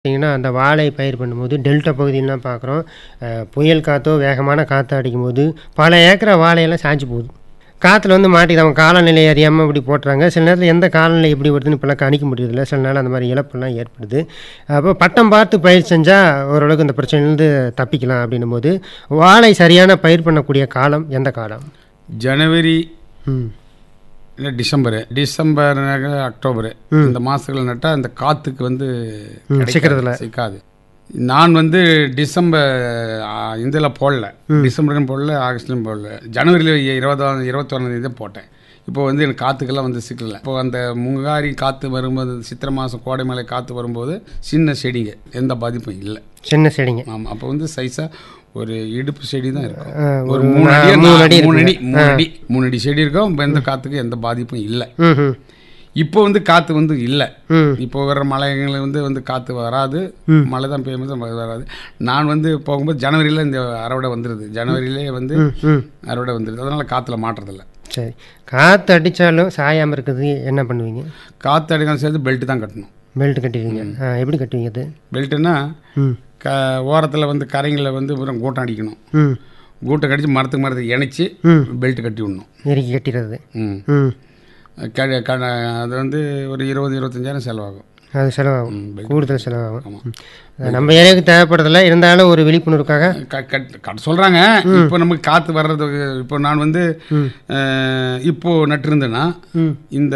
பார்த்தீங்கன்னா அந்த வாழை பயிர் பண்ணும்போது டெல்டா பகுதியிலாம் பார்க்குறோம் புயல் காற்றோ வேகமான காற்று அடிக்கும்போது பல ஏக்கரை வாழையெல்லாம் சாய்ஞ்சு போகுது காற்றுல வந்து மாட்டிக்குது அவங்க காலநிலை அறியாமல் இப்படி போட்டுறாங்க சில நேரத்தில் எந்த காலநிலை எப்படி வருதுன்னு இப்போலாம் கணிக்க முடியறதில்ல சில நேரம் அந்த மாதிரி இழப்பெல்லாம் ஏற்படுது அப்போ பட்டம் பார்த்து பயிர் செஞ்சால் ஓரளவுக்கு இந்த பிரச்சனையிலேருந்து தப்பிக்கலாம் அப்படின்னும் போது வாழை சரியான பயிர் பண்ணக்கூடிய காலம் எந்த காலம் ஜனவரி ம் இல்லை டிசம்பரு டிசம்பர் அக்டோபரு இந்த மாதங்கள் நட்டால் அந்த காற்றுக்கு வந்து ம், கிடைக்காது, சிக்கிறதுல. சிக்காது நான் வந்து டிசம்பர் இதில் போடல டிசம்பர்லையும் போடல ஆகஸ்ட்லையும் போடல ஜனவரியில் இருபதாம் இருபத்தொன்னாம் தேதி தான் போட்டேன் இப்போ வந்து எனக்கு காற்றுக்கெல்லாம் வந்து சிக்கல இப்போ அந்த முங்காரி காற்று வரும்போது சித்திரை மாதம் கோடை மழை காற்று வரும்போது சின்ன செடிங்க எந்த பாதிப்பும் இல்லை சின்ன செடிங்க ஆமாம் அப்போ வந்து சைஸாக ஒரு இடுப்பு செடி தான் இருக்கும் ஆ, ஒரு ஒரு மூணு நா- அடி மூணு அடி மூணு அடி இருக்குங்க. மூணு அடி மூணு அடி செடி இருக்கும் இப்ப எந்த காற்றுக்கும் எந்த பாதிப்பும் இல்லை ம் ம் இப்போ வந்து காற்று வந்து இல்லை ம் இப்போ வர மழைகள் வந்து வந்து காற்று வராது மழை தான் பெய்யும்போது மழை வராது நான் வந்து போகும்போது ஜனவரியில் இந்த அறுவடை வந்துடுது ஜனவரியிலே வந்து ம் ம் அறுவடை வந்துடுது அதனால் காற்றுல மாட்டுறதில்ல சரி காற்று அடித்தாலும் சாயாமல் இருக்கிறது என்ன பண்ணுவீங்க காற்று அடிக்காமல் சேர்த்து பெல்ட் தான் கட்டணும் பெல்ட் கட்டுவீங்க ஆ எப்படி கட்டுவீங்க அது பெல்ட்டுன்னா ம் க ஓரத்தில் வந்து கரைங்களில் வந்து வெறும் கூட்டம் அடிக்கணும் ம் கூட்டை கடிச்சு மரத்துக்கு மரத்துக்கு இணைச்சி ம் பெல்ட் கட்டி விடணும் இறுக்கி கட்டிடுறது ம் ம் க க அது வந்து ஒரு இருபது இருபத்தஞ்சாயிரம் செலவாகும் அது செலவாகும் ம், belt. கூடுதல் செலவாகும் ஆமாம் ம். அது நம்ம ஏரியாவுக்கு தேவைப்படுறதில்ல இருந்தாலும் ஒரு விழிப்புணர்வுக்காக க- கட் கட் சொல்கிறாங்க இப்போ நமக்கு காற்று வர்றதுக்கு இப்போ நான் வந்து அஹ், இப்போ நட்டிருந்தேன்னா ம் இந்த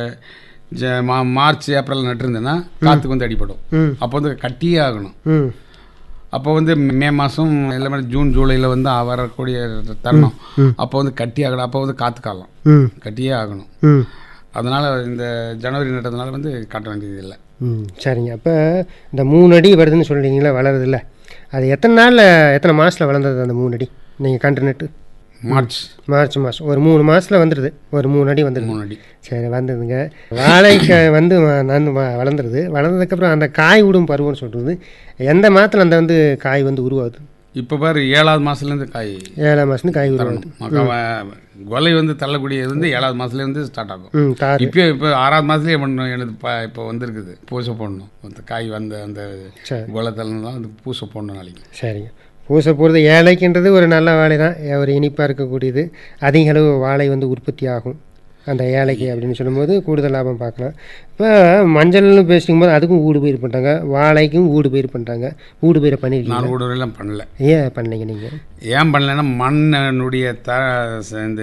ஜ மா மார்ச் ஏப்ரல் நட்டிருந்தேன்னா காற்றுக்கு வந்து அடிபடும் ம் அப்போ வந்து கட்டியே ஆகணும் ம் அப்போ வந்து மே மாதம் எல்லாமே ஜூன் ஜூலையில் வந்து வரக்கூடிய தருணம் அப்போ வந்து கட்டி ஆகணும் அப்போ வந்து காற்று காலம் ம் கட்டியே ஆகணும் ம் அதனால் இந்த ஜனவரி நட்டதுனால வந்து காட்ட வேண்டியது இல்லை ம் சரிங்க அப்போ இந்த மூணு அடி வருதுன்னு சொல்கிறீங்களா வளருதுல்ல அது எத்தனை நாளில் எத்தனை மாதத்தில் வளர்ந்தது அந்த மூணு அடி நீங்கள் கண்டு நட்டு மார்ச் மார்ச் மாதம் ஒரு மூணு மாதத்தில் வந்துடுது ஒரு மூணு அடி வந்துடுது மூணு அடி சரி வந்ததுங்க வாழைக்காய் வந்து வ- நான் வ- வளர்ந்துருது வளர்ந்ததுக்கப்புறம் அந்த காய் விடும் பருவம்னு சொல்கிறது எந்த மாதத்தில் அந்த வந்து காய் வந்து உருவாகுது இப்போ பாரு ஏழாவது மாதத்துலேருந்து காய் ஏழாம் மாதத்துலேருந்து காய் உருவாகுது மக்கா வ- கொலை வந்து தள்ளக்கூடியது வந்து ஏழாவது மாதத்துலேருந்து ஸ்டார்ட் ஆகும் ம் தார் இப்போ இப்போ ஆறாவது மாதத்துலேயே பண்ணணும் எனக்கு ப இப்போ வந்திருக்குது பூசை போடணும் அந்த காய் வந்த அந்த சரி கொலை தள்ளணும் அந்த பூசை போடணும் நாளைக்கு சரிங்க பூசை போகிறது ஏழைக்குன்றது ஒரு நல்ல வாழை தான் ஒரு இனிப்பாக இருக்கக்கூடியது அதிக அளவு வாழை வந்து உற்பத்தி ஆகும் அந்த ஏழைக்கு அப்படின்னு சொல்லும்போது கூடுதல் லாபம் பார்க்கலாம் இப்போ மஞ்சள்னு பேசிக்கும்போது அதுக்கும் ஊடு பயிர் பண்ணுறாங்க வாழைக்கும் ஊடு பயிர் பண்ணுறாங்க ஊடு பயிரை பண்ணியிருக்கீங்க நான் ஊடுருவெல்லாம் பண்ணல ஏன் பண்ணீங்க நீங்கள் ஏன் பண்ணலைன்னா மண்ணுடைய த ச- இந்த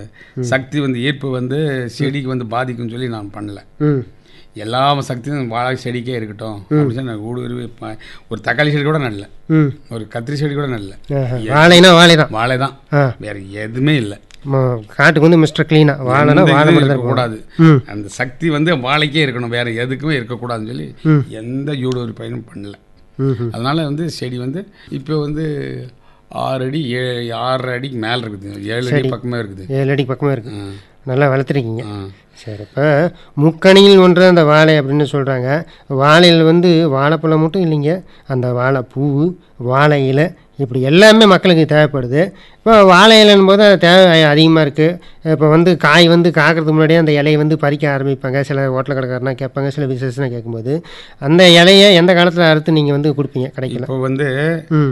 சக்தி வந்து ஈர்ப்பு வந்து செடிக்கு வந்து பாதிக்கும்னு சொல்லி நான் பண்ணல ம் எல்லா சக்தியும் வாழை செடிக்கே இருக்கட்டும் அப்படின்னு சொல்லி நான் ஊடுருவி ப- ஒரு தக்காளி செடி கூட நடல ம் ஒரு கத்திரி செடி கூட நடல ஆஹா. வாழைனா வாழை தான் வாழை தான் ஆ வேற எதுவுமே இல்லை ம- காட்டுக்கு வந்து மிஸ்டர் க்ளீனாக வாழைனா எந்த வாழை இதுவும் மட்டும் தான் இருக்கும் இருக்கக்கூடாது ம் அந்த சக்தி வந்து வாழைக்கே இருக்கணும் வேற எதுக்குமே இருக்கக்கூடாதுன்னு சொல்லி ம். எந்த யூடு பயனும் பண்ணல ம் ம் அதனால வந்து செடி வந்து இப்போ வந்து ஆறு அடி ஏழு ஆறு அடிக்கு மேலே இருக்குது ஏழு அடி பக்கமே இருக்குது ஏழு அடி பக்கமாக இருக்குது ஆ. நல்லா வளர்த்துருக்கீங்க ஆ. சரி இப்போ முக்கணியில் ஒன்று அந்த வாழை அப்படின்னு சொல்கிறாங்க வாழையில் வந்து வாழைப்பழம் மட்டும் இல்லைங்க அந்த வாழைப்பூ வாழை இலை இப்படி எல்லாமே மக்களுக்கு தேவைப்படுது இப்போ வாழை இலைன்னு போது அது தேவை அதிகமாக இருக்குது இப்போ வந்து காய் வந்து காக்கிறதுக்கு முன்னாடியே அந்த இலையை வந்து பறிக்க ஆரம்பிப்பாங்க சில ஹோட்டல் கடைக்காரனா கேட்பாங்க சில விசேஷம்னா கேட்கும்போது அந்த இலையை எந்த காலத்தில் அறுத்து நீங்கள் வந்து கொடுப்பீங்க கிடைக்கல இப்போ வந்து ம்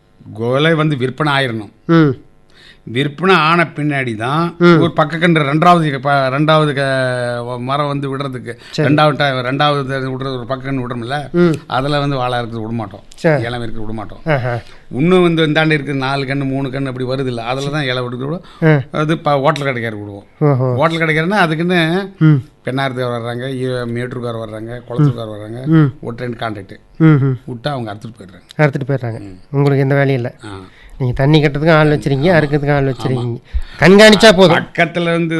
கொலை வந்து விற்பனை ஆயிரணும் ம் விற்பனை ஆன பின்னாடி தான் ஒரு பக்கக்கன்று ரெண்டாவது ப- ரெண்டாவது க- மரம் வந்து விடுறதுக்கு ரெண்டாவது ட- ரெண்டாவது விடுறது ஒரு பக்கக்கன்று விடுறோம்ல ம் அதில் வந்து வாழை இருக்கிறது விட மாட்டோம் சரி இளம் இருக்கிறது விட மாட்டோம் ஆஹா இன்னும் வந்து இந்தாண்டு இருக்குது நாலு கன்று மூணு கன்று அப்படி வருது இல்லை அதில் தான் இலை விடுறது விடுவோம் ஆ அது இப்போ ஹோட்டல் கடைக்கார விடுவோம் ஓஹோ ஹோட்டல் கடைக்காரன்னா அதுக்குன்னு ம் பெண்ணாரத்துக்கார் வர்றாங்க ஈ- மேட்டூர்கார் வர்றாங்க குளத்தூர்கார் வர்றாங்க ம் ஒரு ட்ரெயின் கான்ட்ராக்ட் ம் ம் விட்டா அவங்க அறுத்துட்டு போயிடுறாங்க அறுத்துட்டு போயிடுறாங்க உங்களுக்கு எந்த வேலையும் இல்லை ஆ. நீங்கள் தண்ணி கட்டுறதுக்கும் ஆள் வச்சிருக்கீங்க அறுக்கிறதுக்கும் ஆள் வச்சிருக்கீங்க கண்காணிச்சா போதும் பக்கத்தில் வந்து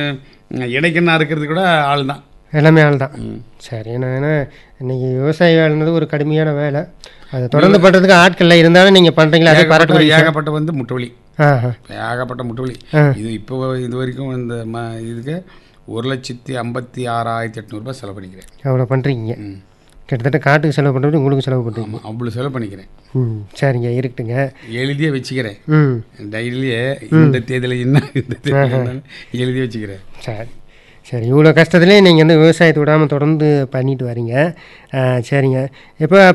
இடைக்கண்ணா இருக்கிறது கூட ஆள் தான் எல்லாமே ஆள் தான் சரி ஏன்னா ஏன்னா இன்னைக்கு விவசாய வேலைன்றது ஒரு கடுமையான வேலை அதை தொடர்ந்து பண்ணுறதுக்கு ஆட்கள் இருந்தாலும் நீங்கள் பண்ணுறீங்களா அதே பாராட்டு ஏகப்பட்ட ஏகப்பட்ட வந்து முட்டுவலி ஆஹா ஏகப்பட்ட முட்டுவலி ஆ. இது இப்போ இது வரைக்கும் இந்த ம இதுக்கு ஒரு லட்சத்தி ஐம்பத்தி ஆறாயிரத்தி எட்நூறுபா செலவு பண்ணிக்கிறேன் அவ்வளோ பண்ணுறீங்க ம் கிட்டத்தட்ட காட்டுக்கு செலவு பண்ணுறது உங்களுக்கு செலவு பண்ணுறீங்க ஆமாம் அவ்வளோ செலவு பண்ணிக்கிறேன் ம் சரிங்க இருக்கட்டுங்க எழுதியே வச்சுக்கிறேன் ம் டைரியிலேயே இந்த தேதியில் என்ன இந்த தேதியில் என்னன்னு எழுதி வச்சுக்கிறேன் சரி சரி இவ்வளோ கஷ்டத்துலேயே நீங்கள் வந்து விவசாயத்தை விடாமல் தொடர்ந்து பண்ணிட்டு வரீங்க ஆ, சரிங்க இப்போ